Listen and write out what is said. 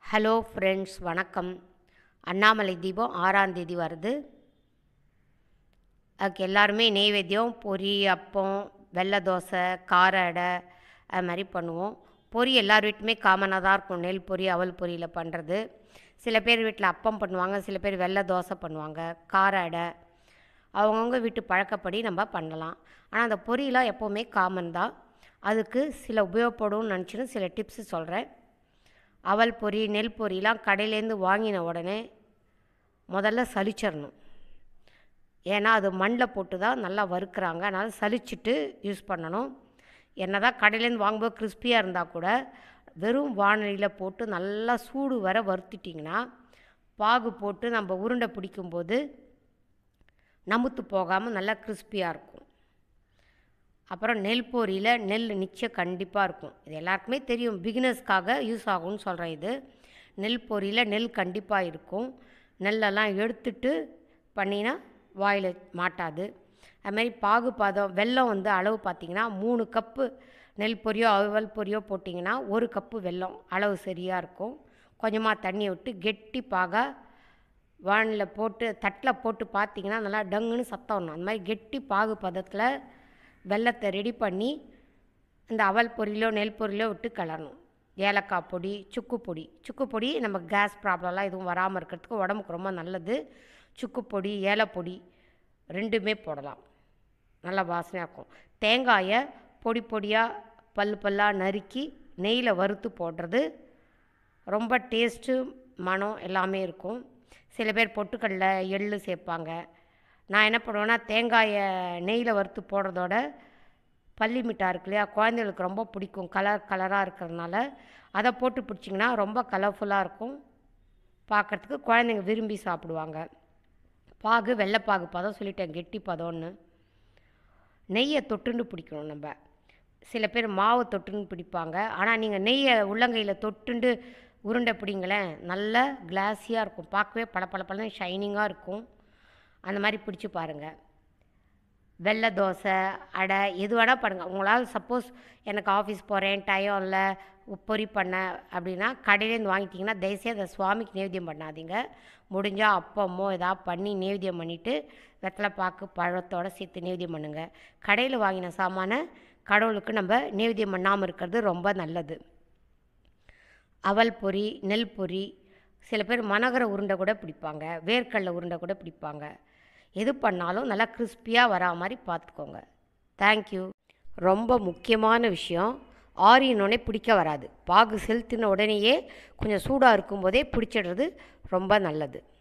hello friends வணக்கம் அண்ணாமலை தீபம் ஆறாம் தேதி வருது அதுக்கு எல்லாருமே நெய்வேத்தியம் பொரி அப்பம் வெள்ளை தோசை கார அடை அது மாதிரி பண்ணுவோம் பொரி எல்லார் வீட்டுமே காமனாக தான் இருக்கும் நெல் பொரி அவல் பொரியில் பண்ணுறது சில பேர் வீட்டில் அப்பம் பண்ணுவாங்க சில பேர் வெள்ளை தோசை பண்ணுவாங்க கார அடை அவங்கவுங்க வீட்டு பழக்கப்படி நம்ம பண்ணலாம் ஆனால் அந்த பொரியெலாம் எப்போவுமே காமன் தான் அதுக்கு சில உபயோகப்படும்னு நினச்சின்னு சில டிப்ஸு சொல்கிறேன் அவல் பொரி நெல் பொரிலாம் கடையிலேருந்து வாங்கின உடனே முதல்ல சலிச்சிடணும் ஏன்னா அது மண்ணில் போட்டு தான் நல்லா வறுக்கிறாங்க அதனால் சலிச்சிட்டு யூஸ் பண்ணணும் என்ன தான் கடையிலேருந்து வாங்கும்போது கிறிஸ்பியாக இருந்தால் கூட வெறும் வானலியில் போட்டு நல்லா சூடு வர வறுத்துட்டிங்கன்னா பாகு போட்டு நம்ம உருண்டை பிடிக்கும்போது நமுத்து போகாமல் நல்லா கிறிஸ்பியாக இருக்கும் அப்புறம் நெல் பொரியில் நெல் நிச்சயம் கண்டிப்பாக இருக்கும் இது எல்லாருக்குமே தெரியும் பிகினர்ஸ்க்காக யூஸ் ஆகும்னு சொல்கிறேன் இது நெல் பொரியில் நெல் கண்டிப்பாக இருக்கும் நெல்லெல்லாம் எடுத்துட்டு பண்ணினா வாயில் மாட்டாது அதுமாதிரி பாகு பதம் வெல்லம் வந்து அளவு பார்த்திங்கன்னா மூணு கப்பு நெல் பொரியோ அவல் பொரியோ போட்டிங்கன்னா ஒரு கப்பு வெல்லம் அளவு சரியாக இருக்கும் கொஞ்சமாக தண்ணியை விட்டு கெட்டி பாக வானில் போட்டு தட்டில் போட்டு பார்த்தீங்கன்னா நல்லா டங்குன்னு சத்தம் வரணும் அந்த மாதிரி கெட்டி பாகு பதத்தில் வெல்லத்தை ரெடி பண்ணி இந்த அவல் பொரியிலோ நெல் பொரியிலோ விட்டு கலரணும் ஏலக்காய் பொடி சுக்கு பொடி சுக்கு பொடி நம்ம கேஸ் ப்ராப்ளம்லாம் எதுவும் வராமல் இருக்கிறதுக்கு உடம்புக்கு ரொம்ப நல்லது சுக்கு பொடி ஏலப்பொடி ரெண்டுமே போடலாம் நல்லா வாசனையாக இருக்கும் தேங்காயை பொடி பொடியாக பல் பல்லாக நறுக்கி நெய்யில் வறுத்து போடுறது ரொம்ப டேஸ்ட்டு மனம் எல்லாமே இருக்கும் சில பேர் பொட்டுக்கடலை எள்ளு சேர்ப்பாங்க நான் என்ன பண்ணுவேன்னா தேங்காயை நெய்யில் வறுத்து போடுறதோட பள்ளி மிட்டாய் இருக்கு இல்லையா குழந்தைகளுக்கு ரொம்ப பிடிக்கும் கலர் கலராக இருக்கிறதுனால அதை போட்டு பிடிச்சிங்கன்னா ரொம்ப கலர்ஃபுல்லாக இருக்கும் பார்க்குறதுக்கு குழந்தைங்க விரும்பி சாப்பிடுவாங்க பாகு வெள்ளைப்பாகு பதம் சொல்லிட்டேன் கெட்டி பதம்னு நெய்யை தொட்டுண்டு பிடிக்கணும் நம்ம சில பேர் மாவு தொட்டுன்னு பிடிப்பாங்க ஆனால் நீங்கள் நெய்யை உள்ளங்கையில் தொட்டுண்டு உருண்டை பிடிங்களேன் நல்ல கிளாஸியாக இருக்கும் பார்க்கவே பல பல பல ஷைனிங்காக இருக்கும் அந்த மாதிரி பிடிச்சி பாருங்கள் வெள்ளை தோசை அடை எது வேணால் பண்ணுங்கள் உங்களால் சப்போஸ் எனக்கு ஆஃபீஸ் போகிறேன் டயம் இல்லை பொறி பண்ண அப்படின்னா கடையிலேருந்து வாங்கிட்டிங்கன்னா தயவுசெய்து அதை சுவாமிக்கு நேவேத்தியம் பண்ணாதீங்க முடிஞ்சால் அப்பமோ ஏதாவது பண்ணி நேவேத்தியம் பண்ணிவிட்டு வெத்தலை பாக்கு பழத்தோடு சேர்த்து நேவேத்தியம் பண்ணுங்கள் கடையில் வாங்கின சாமானை கடவுளுக்கு நம்ம நேவேத்தியம் பண்ணாமல் இருக்கிறது ரொம்ப நல்லது அவல் பொரி நெல் பொரி சில பேர் மனகர உருண்டை கூட பிடிப்பாங்க வேர்க்கடலை உருண்டை கூட பிடிப்பாங்க எது பண்ணாலும் நல்லா கிறிஸ்பியாக வரா மாதிரி பார்த்துக்கோங்க தேங்க்யூ ரொம்ப முக்கியமான விஷயம் ஆறினோடனே பிடிக்க வராது பாகு செலுத்தின உடனேயே கொஞ்சம் சூடாக இருக்கும்போதே பிடிச்சிடுறது ரொம்ப நல்லது